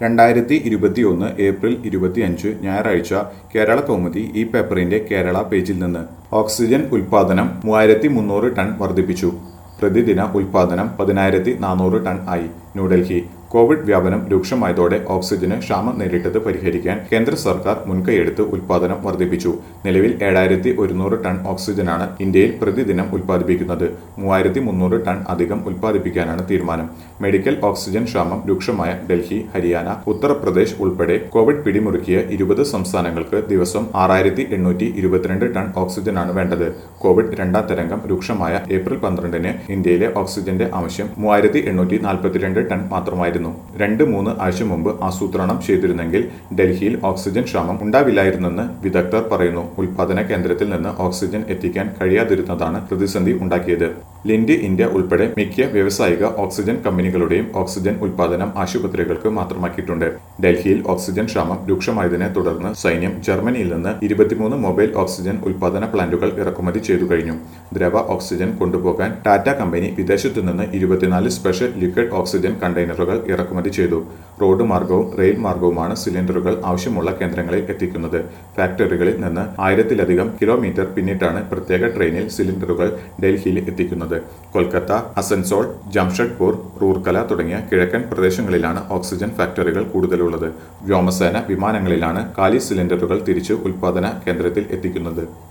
രണ്ടായിരത്തി ഇരുപത്തിയൊന്ന് ഏപ്രിൽ ഇരുപത്തിയഞ്ച് ഞായറാഴ്ച കേരള കൗമുദി ഈ പേപ്പറിന്റെ കേരള പേജിൽ നിന്ന് ഓക്സിജൻ ഉൽപാദനം മൂവായിരത്തി മുന്നൂറ് ടൺ വർദ്ധിപ്പിച്ചു പ്രതിദിന ഉൽപാദനം പതിനായിരത്തി നാനൂറ് ടൺ ആയി ന്യൂഡൽഹി കോവിഡ് വ്യാപനം രൂക്ഷമായതോടെ ഓക്സിജന് ക്ഷാമം നേരിട്ടത് പരിഹരിക്കാൻ കേന്ദ്ര സർക്കാർ മുൻകൈയെടുത്ത് ഉൽപാദനം വർദ്ധിപ്പിച്ചു നിലവിൽ ഏഴായിരത്തി ഒരുന്നൂറ് ടൺ ഓക്സിജനാണ് ഇന്ത്യയിൽ പ്രതിദിനം ഉൽപ്പാദിപ്പിക്കുന്നത് മൂവായിരത്തി മുന്നൂറ് ടൺ അധികം ഉൽപ്പാദിപ്പിക്കാനാണ് തീരുമാനം മെഡിക്കൽ ഓക്സിജൻ ക്ഷാമം രൂക്ഷമായ ഡൽഹി ഹരിയാന ഉത്തർപ്രദേശ് ഉൾപ്പെടെ കോവിഡ് പിടിമുറുക്കിയ ഇരുപത് സംസ്ഥാനങ്ങൾക്ക് ദിവസം ആറായിരത്തി എണ്ണൂറ്റി ഇരുപത്തിരണ്ട് ടൺ ഓക്സിജനാണ് വേണ്ടത് കോവിഡ് രണ്ടാം തരംഗം രൂക്ഷമായ ഏപ്രിൽ പന്ത്രണ്ടിന് ഇന്ത്യയിലെ ഓക്സിജന്റെ ആവശ്യം മൂവായിരത്തി എണ്ണൂറ്റി നാൽപ്പത്തിരണ്ട് ടൺ മാത്രമായിരുന്നു രണ്ട് മൂന്ന് ആഴ്ച മുമ്പ് ആസൂത്രണം ചെയ്തിരുന്നെങ്കിൽ ഡൽഹിയിൽ ഓക്സിജൻ ക്ഷാമം ഉണ്ടാവില്ലായിരുന്നെന്ന് വിദഗ്ധർ പറയുന്നു ഉൽപാദന കേന്ദ്രത്തിൽ നിന്ന് ഓക്സിജൻ എത്തിക്കാൻ കഴിയാതിരുന്നതാണ് പ്രതിസന്ധി ഉണ്ടാക്കിയത് ലിൻഡ് ഇന്ത്യ ഉൾപ്പെടെ മിക്ക വ്യാവസായിക ഓക്സിജൻ കമ്പനികളുടെയും ഓക്സിജൻ ഉൽപാദനം ആശുപത്രികൾക്ക് മാത്രമാക്കിയിട്ടുണ്ട് ഡൽഹിയിൽ ഓക്സിജൻ ക്ഷാമം രൂക്ഷമായതിനെ തുടർന്ന് സൈന്യം ജർമ്മനിയിൽ നിന്ന് ഇരുപത്തിമൂന്ന് മൊബൈൽ ഓക്സിജൻ ഉൽപാദന പ്ലാന്റുകൾ ഇറക്കുമതി ചെയ്തു കഴിഞ്ഞു ദ്രവ ഓക്സിജൻ കൊണ്ടുപോകാൻ ടാറ്റ കമ്പനി വിദേശത്തു നിന്ന് ഇരുപത്തിനാല് സ്പെഷ്യൽ ലിക്വിഡ് ഓക്സിജൻ കണ്ടെയ്നറുകൾ ഇറക്കുമതി ചെയ്തു റോഡ് മാർഗവും റെയിൽ മാർഗവുമാണ് സിലിണ്ടറുകൾ ആവശ്യമുള്ള കേന്ദ്രങ്ങളിൽ എത്തിക്കുന്നത് ഫാക്ടറികളിൽ നിന്ന് ആയിരത്തിലധികം കിലോമീറ്റർ പിന്നിട്ടാണ് പ്രത്യേക ട്രെയിനിൽ സിലിണ്ടറുകൾ ഡൽഹിയിൽ എത്തിക്കുന്നത് കൊൽക്കത്ത അസൻസോൾ ജംഷഡ്പൂർ റൂർക്കല തുടങ്ങിയ കിഴക്കൻ പ്രദേശങ്ങളിലാണ് ഓക്സിജൻ ഫാക്ടറികൾ കൂടുതലുള്ളത് വ്യോമസേന വിമാനങ്ങളിലാണ് കാലി സിലിണ്ടറുകൾ തിരിച്ച് ഉൽപാദന കേന്ദ്രത്തിൽ എത്തിക്കുന്നത്